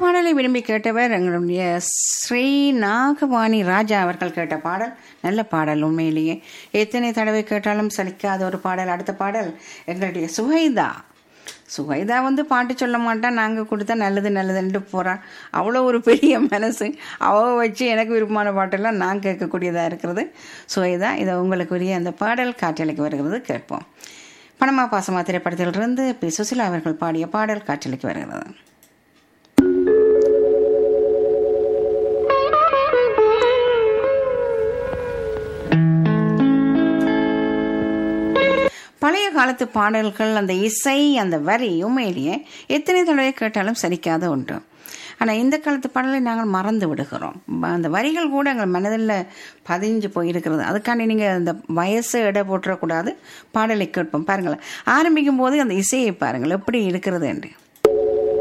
பாடலை விரும்பி கேட்டவர் எங்களுடைய ஸ்ரீ நாகவாணி ராஜா அவர்கள் கேட்ட பாடல் நல்ல பாடல் உண்மையிலேயே எத்தனை தடவை கேட்டாலும் சலிக்காத ஒரு பாடல் அடுத்த பாடல் எங்களுடைய சுஹைதா சுஹைதா வந்து பாட்டு சொல்ல மாட்டா நாங்கள் கொடுத்தா நல்லது நல்லதுன்ட்டு போகிறான் அவ்வளோ ஒரு பெரிய மனசு அவ வச்சு எனக்கு விருப்பமான பாட்டெல்லாம் நான் கேட்கக்கூடியதாக இருக்கிறது சுஹைதா இதை உங்களுக்குரிய அந்த பாடல் காற்றலைக்கு வருகிறது கேட்போம் பணமா பாசமா திரைப்படத்திலிருந்து பி சுசிலா அவர்கள் பாடிய பாடல் காற்றலைக்கு வருகிறது பழைய காலத்து பாடல்கள் அந்த இசை அந்த வரி உண்மையிலேயே எத்தனை தடவை கேட்டாலும் சரிக்காத ஒன்று ஆனால் இந்த காலத்து பாடலை நாங்கள் மறந்து விடுகிறோம் ப- அந்த வரிகள் கூட எங்கள் மனதில் பதிஞ்சு போயிருக்கிறது அதுக்காண்டி நீங்கள் அந்த வயசு எடை போட்டுறக்கூடாது பாடலை கேட்போம் பாருங்களேன் ஆரம்பிக்கும் போது அந்த இசையை பாருங்கள் எப்படி இருக்கிறது என்று